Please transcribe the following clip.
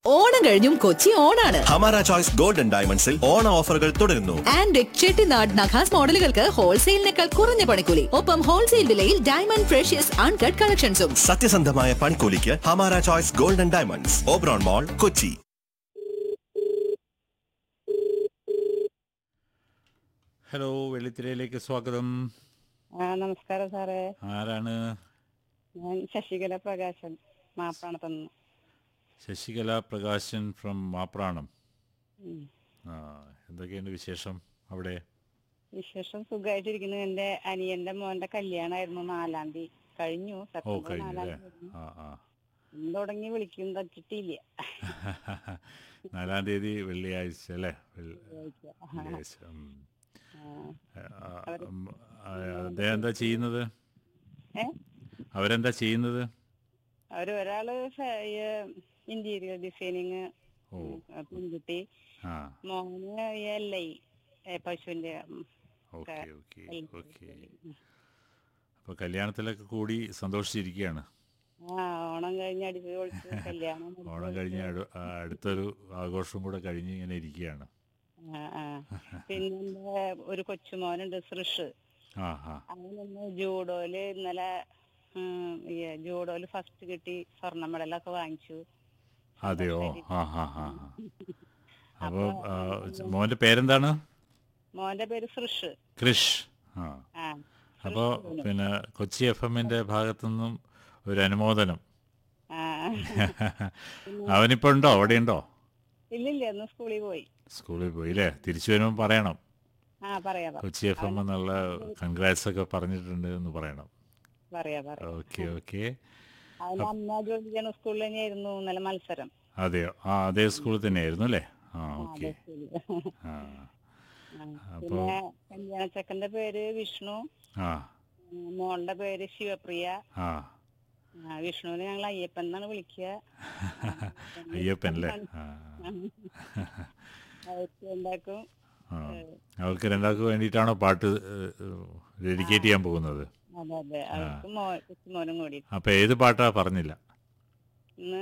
ഓണം കഴിഞ്ഞും കൊച്ചി ഓണാണ് ഹമാര ചോയ്സ് ഗോൾഡൻ ഡയമണ്ട്സിൽ ഓണ ഓഫറുകൾ തുടരുന്നു ആൻഡ് ചെട്ടിനാട് നഖാസ് മോഡലുകൾക്ക് ഹോൾസെയിലിനേക്കാൾ കുറഞ്ഞ പണിക്കൂലി ഒപ്പം ഹോൾസെയിൽ വിലയിൽ ഡയമണ്ട് ഫ്രഷ്യസ് അൺകട്ട് കളക്ഷൻസും സത്യസന്ധമായ പണിക്കൂലിക്ക് Hamara choice golden diamonds Oberon mall Kochi hello വെള്ളിത്തിരയിലേക്ക് സ്വാഗതം ആ നമസ്കാരം സാറേ ആരാണ് ഞാൻ ശശികല പ്രകാശൻ മാപ്പാണത്തുനിന്ന് ശശികല പ്രകാശൻ ഫ്രം മാപ്രാണം ഉം. ആ എന്തൊക്കെയുണ്ട് വിശേഷം അവിടെ വിശേഷം സുഖമായിട്ടിരിക്കുന്നു എന്റെ അനിയന്റെ മോന്റെ കല്യാണമായിരുന്നു നാലാം തീയതി കഴിഞ്ഞു ഓ സെപ്റ്റംബർ കഴിഞ്ഞു നാലാം അല്ലേ തീയതി ആ ആ ഇന്ന് തുടങ്ങി വിളിക്കും തച്ചിട്ടില്ല നാലാം തീയതി വെള്ളിയാഴ്ച അല്ലേ വെള്ളി- വെള്ളിയാഴ്ച ഉം. ആ, ഉം, ആ, അദ്ദേഹം എന്താ ചെയ്യുന്നത് ഏ അവരെന്താ ചെയ്യുന്നത് അവര് ഒരാള് ഇന്റീരിയർ ഡിസൈനിങ് ഓ പെൺകുട്ടി ആ മോന് എൽ ഐ പശുവിന്റെ ഉം, ഓക്കെ ഓക്കെ എൽ- ഓക്കെ അപ്പോൾ കല്യാണത്തിലൊക്കെ കൂടി സന്തോഷിച്ചിരിക്കുകയാണ് ആ ഓണം കഴിഞ്ഞ് അടിച്ചു പൊളിച്ച് കല്യാണം അടിച്ച് ഓണം പൊളിച്ച്. കഴിഞ്ഞ് അടു- ആ, അടുത്തൊരു ആഘോഷം കൂടെ കഴിഞ്ഞ് ഇങ്ങനെ ഇരിക്കുകയാണ് ആ, ആ. പിന്നെ എന്റെ ഒരു കൊച്ചുമോനുണ്ട് സൃഷ് ആ ആ അവനൊന്ന് ജൂഡോയില് ഇന്നലെ ഉം, ഈ ജൂഡോയില് ഫസ്റ്റ് കിട്ടി സ്വർണ്ണ മെഡലൊക്കെ വാങ്ങിച്ചു അതെയോ ആ ആ ആ അപ്പോൾ മോൻ്റെ പേരെന്താണ് മോന്റെ പേര് സൃഷ് ക്രിഷ് ആ ആ അപ്പോൾ പിന്നെ കൊച്ചി എഫ് എമ്മിൻ്റെ ഭാഗത്തുനിന്നും ഒരു അനുമോദനം ആ അവനിപ്പോൾ ഉണ്ടോ അവിടെ ഉണ്ടോ ഇല്ലില്ല ഇന്ന് സ്കൂളിൽ പോയി സ്കൂളിൽ പോയി അല്ലേ തിരിച്ചു വരുമ്പോൾ പറയണം ആ പറയാ പറയാ. കൊച്ചി എഫ് എം എന്നുള്ള കൺഗ്രാറ്റ്സ് ഒക്കെ പറഞ്ഞിട്ടുണ്ട് എന്ന് പറയണം പറയാ പറയാ ഓക്കെ ഓക്കെ അവന് അമ്മ ജോലി ചെയ്യുന്ന സ്കൂളിൽ തന്നെയായിരുന്നു ഇന്നലെ മത്സരം അതെയോ ആ അതേ സ്കൂളിൽ തന്നെയായിരുന്നു അല്ലേ ആ ആ, ഓക്കെ അതെ സ്കൂളിൽ. ആ ആ. അപ്പോൾ പിന്നെ കല്യാണ ചെക്കന്റെ പേര് വിഷ്ണു ആ ഉം, മോളുടെ പേര് ശിവപ്രിയ ആ ആ, വിഷ്ണുവിനെ ഞങ്ങൾ അയ്യപ്പൻ എന്നാണ് വിളിക്കുക അയ്യപ്പൻ അല്ലേ ആ അവർക്ക് ഉണ്ടാക്കും ആ അവർക്ക് രണ്ടാൾക്ക് വേണ്ടിയിട്ടാണോ പാട്ട് ഡെഡിക്കേറ്റ് ചെയ്യാൻ പോകുന്നത് അതെ അതെ അവർക്ക് മോ കൊച്ചുമോനും കൂടി അപ്പോൾ ഏത് പാട്ടാ പറഞ്ഞില്ല ഇന്ന്